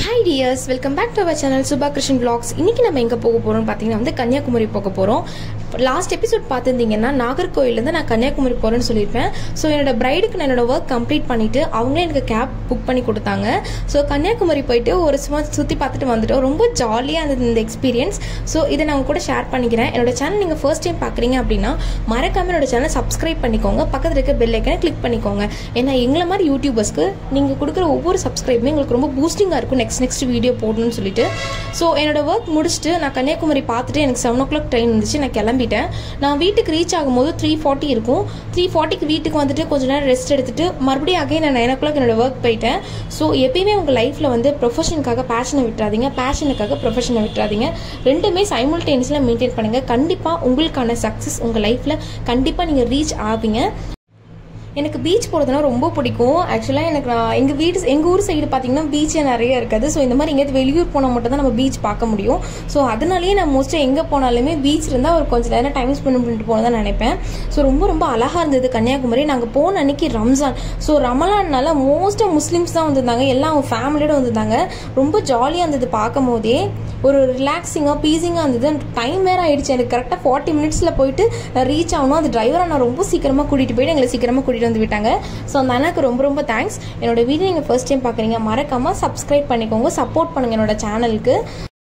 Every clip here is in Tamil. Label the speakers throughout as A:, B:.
A: Hi dears welcome back to our channel Subha Krishnan vlogs இன்னைக்கு நம்ம எங்கே போக போகிறோம்னு பார்த்தீங்கன்னா வந்து கன்னியாகுமரி போக போகிறோம் லாஸ்ட் எபிசோட் பார்த்துருந்தீங்கன்னா நாகர்கோயிலேருந்து நான் கன்னியாகுமரி போகிறேன்னு சொல்லியிருப்பேன் ஸோ என்னோட பிரைடுக்கு நான் என்னோட ஒர்க் கம்ப்ளீட் பண்ணிவிட்டு அவங்களே எனக்கு கேப் புக் பண்ணி கொடுத்தாங்க ஸோ கன்னியாகுமரி போயிட்டு ஒரு சும்மா சுற்றி பார்த்துட்டு வந்துட்டோம் ரொம்ப ஜாலியாக இருந்தது இந்த எக்ஸ்பீரியன்ஸ் ஸோ இதை நான் உங்க கூட ஷேர் பண்ணிக்கிறேன் என்னோட சேனல் நீங்கள் ஃபர்ஸ்ட் டைம் பார்க்குறீங்க அப்படின்னா மறக்காம என்னோட சேனல் சப்ஸ்கிரைப் பண்ணிக்கோங்க பக்கத்தில் இருக்க பெல் ஐக்கனை கிளிக் பண்ணிக்கோங்க ஏன்னா எங்களை மாதிரி யூடியூபர்ஸ்க்கு நீங்கள் கொடுக்குற ஒவ்வொரு சப்ஸ்கிரைபுமே எங்களுக்கு ரொம்ப பூஸ்டிங்காக இருக்கும் நெக்ஸ்ட் நெக்ஸ்ட் வீடியோ போடணும்னு சொல்லிட்டு ஸோ என்னோட ஒர்க் முடிச்சுட்டு நான் கன்னியாகுமரி பார்த்துட்டு எனக்கு செவன் ஓ கிளாக் ட்ரெயின் இருந்துச்சு நான் கிளம்பிட்டேன் நான் வீட்டுக்கு ரீச் ஆகும்போது த்ரீ ஃபார்ட்டி இருக்கும் த்ரீ ஃபார்ட்டிக்கு வீட்டுக்கு வந்துட்டு கொஞ்ச நேரம் ரெஸ்ட் எடுத்துட்டு மறுபடியும் அகைன் நான் நைன் ஓ கிளாக் என்னோட ஒர்க் போயிட்டேன் ஸோ எப்பயுமே உங்கள் லைஃப்பில் வந்து ப்ரொஃபஷனுக்காக பேஷனை விட்டுறாதீங்க பேஷனுக்காக ப்ரொஃபஷனை விட்டுறாதீங்க ரெண்டுமே சைமல்டேனியஸில் மெயின்டைன் பண்ணுங்கள் கண்டிப்பாக உங்களுக்கான சக்ஸஸ் உங்கள் லைஃப்பில் கண்டிப்பாக நீங்கள் ரீச் ஆவீங்க எனக்கு பீச் போகிறதுனா ரொம்ப பிடிக்கும் ஆக்சுவலாக எனக்கு நான் எங்கள் வீடு எங்கள் ஊர் சைடு பார்த்தீங்கன்னா பீச்சே நிறைய இருக்காது ஸோ இந்த மாதிரி எங்கேயாவது வெளியூர் போனால் மட்டும் தான் நம்ம பீச் பார்க்க முடியும் ஸோ அதனாலேயே நான் மோஸ்ட்டாக எங்கே போனாலுமே பீச் இருந்தால் ஒரு கொஞ்சம் நேரம் டைம் ஸ்பெண்ட் பண்ணிட்டு போனதான் நினைப்பேன் ஸோ ரொம்ப ரொம்ப அழகாக இருந்தது கன்னியாகுமரி நாங்கள் போன அன்னைக்கு ரம்ஜான் ஸோ ரமலான்னால மோஸ்ட்டாக முஸ்லீம்ஸ் தான் வந்திருந்தாங்க எல்லாம் அவங்க ஃபேமிலியோட வந்திருந்தாங்க ரொம்ப ஜாலியாக இருந்தது பார்க்கும் போதே ஒரு ரிலாக்ஸிங்காக பீஸிங்காக இருந்தது டைம் வேறு ஆயிடுச்சு எனக்கு கரெக்டாக ஃபார்ட்டி மினிட்ஸில் போயிட்டு நான் ரீச் ஆகணும் அந்த டிரைவரை நான் ரொம்ப சீக்கிரமாக கூட்டிகிட்டு போயிட்டு எங்களை சீக்கிரமாக கூட்டிகிட்டு வந்து விட்டாங்க ஸோ அந்த அண்ணாக்கு ரொம்ப ரொம்ப தேங்க்ஸ் என்னோட வீடியோ நீங்கள் ஃபர்ஸ்ட் டைம் பார்க்குறீங்க மறக்காமல் சப்ஸ்கிரைப் பண்ணிக்கோங்க சப்போர்ட் பண்ணுங்கள் என்னோட சேனலுக்கு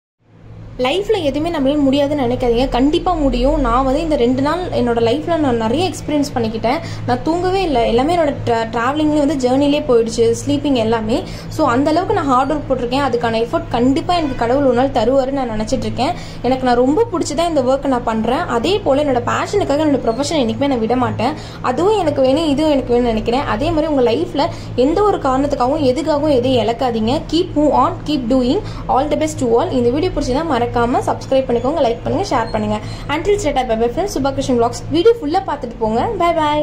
A: லைஃப்பில் எதுவுமே நம்மளால முடியாதுன்னு நினைக்காதீங்க கண்டிப்பாக முடியும் நான் வந்து இந்த ரெண்டு நாள் என்னோட லைஃப்பில் நான் நிறைய எக்ஸ்பீரியன்ஸ் பண்ணிக்கிட்டேன் நான் தூங்கவே இல்லை எல்லாமே என்னோட ட்ராவலிங்லேயே வந்து ஜேர்னிலே போயிடுச்சு ஸ்லீப்பிங் எல்லாமே ஸோ அந்த அளவுக்கு நான் ஹார்ட் ஒர்க் போட்டிருக்கேன் அதுக்கான எஃபர்ட் கண்டிப்பாக எனக்கு கடவுள் ஒரு நாள் தருவாருன்னு நான் நினச்சிட்டு இருக்கேன் எனக்கு நான் ரொம்ப பிடிச்சதான் இந்த ஒர்க்கை நான் பண்ணுறேன் அதே போல் என்னோட பேஷனுக்காக என்னோட ப்ரொஃபஷன் என்றைக்குமே நான் விட மாட்டேன் அதுவும் எனக்கு வேணும் இதுவும் எனக்கு வேணும்னு நினைக்கிறேன் அதே மாதிரி உங்கள் லைஃப்பில் எந்த ஒரு காரணத்துக்காகவும் எதுக்காகவும் எதையும் இழக்காதீங்க keep move on keep doing all the best to all இந்த வீடியோ பிடிச்சதா மறக்காம சப்ஸ்கிரைப் பண்ணிக்கோங்க லைக் பண்ணுங்க ஷேர் பண்ணுங்க அண்டில் ஸ்டேட்டா bye bye friends Subhakrishnan vlogs video ஃபுல்லாக பார்த்துட்டு போங்க பை பாய்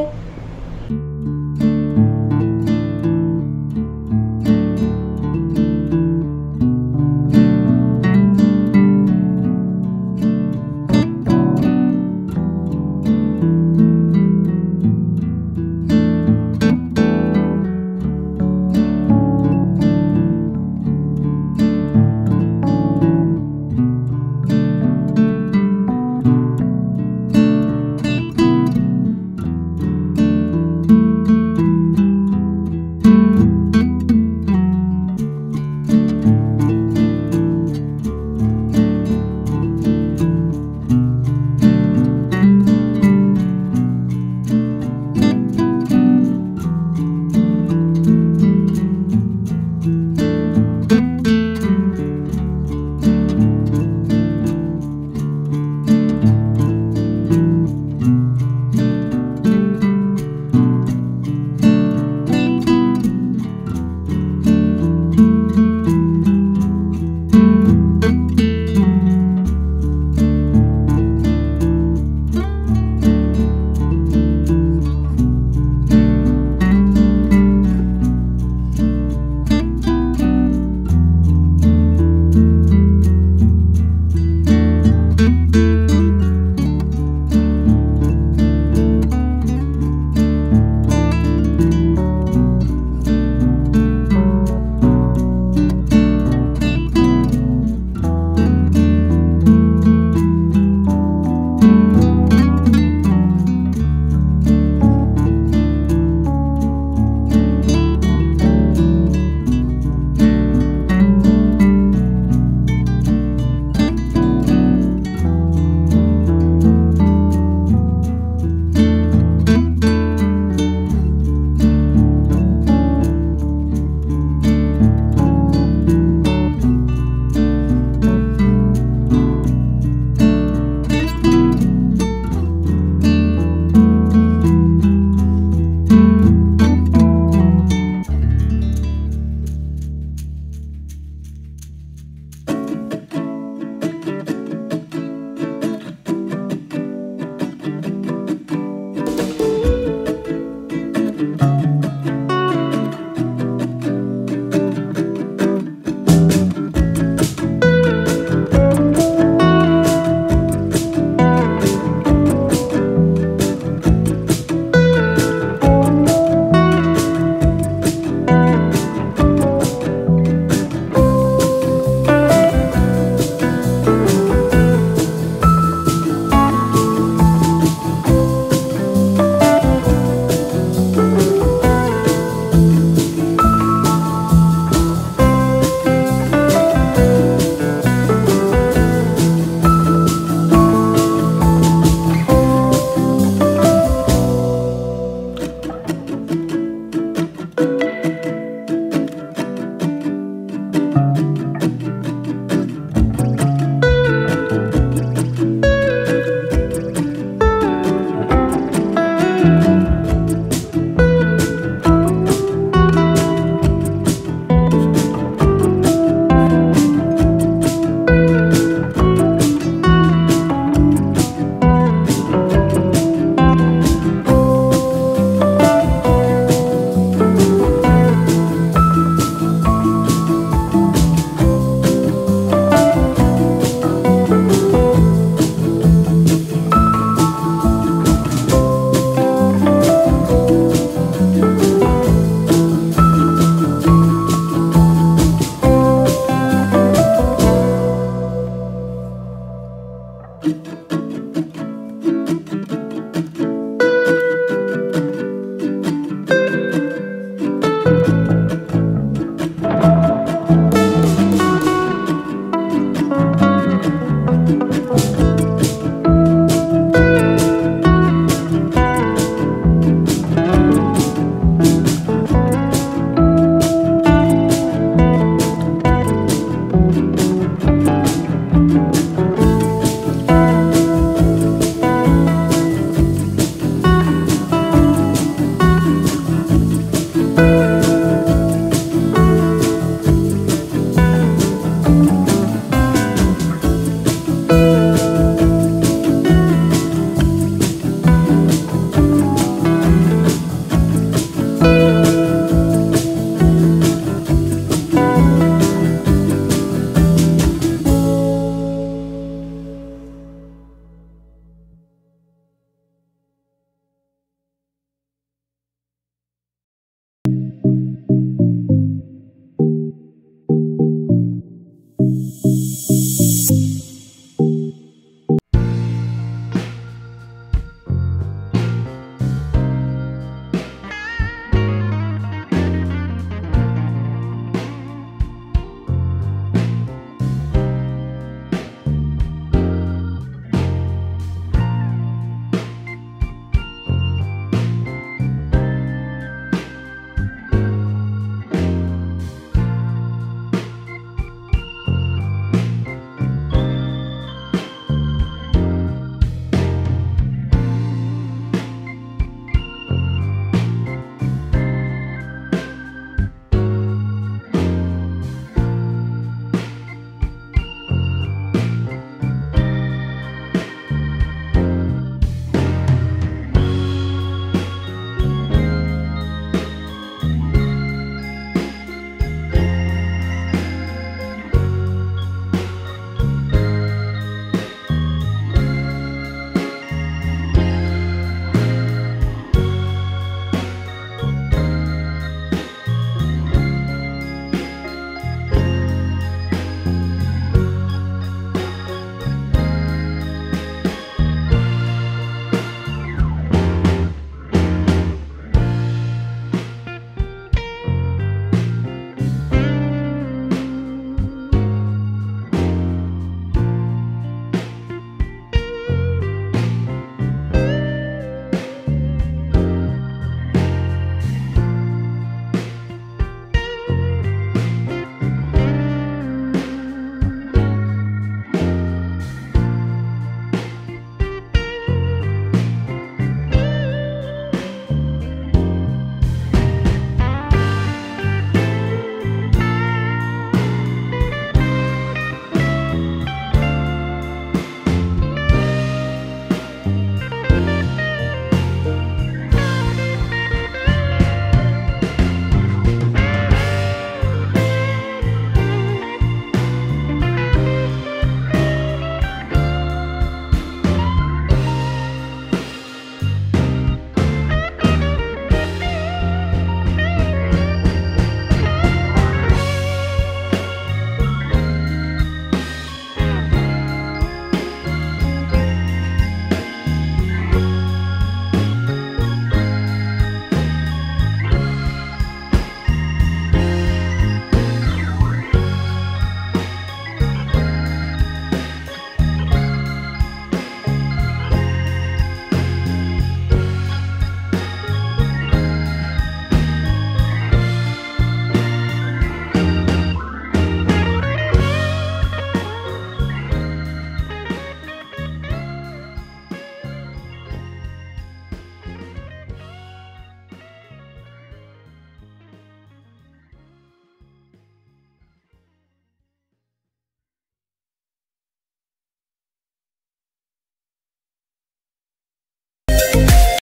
B: Thank you.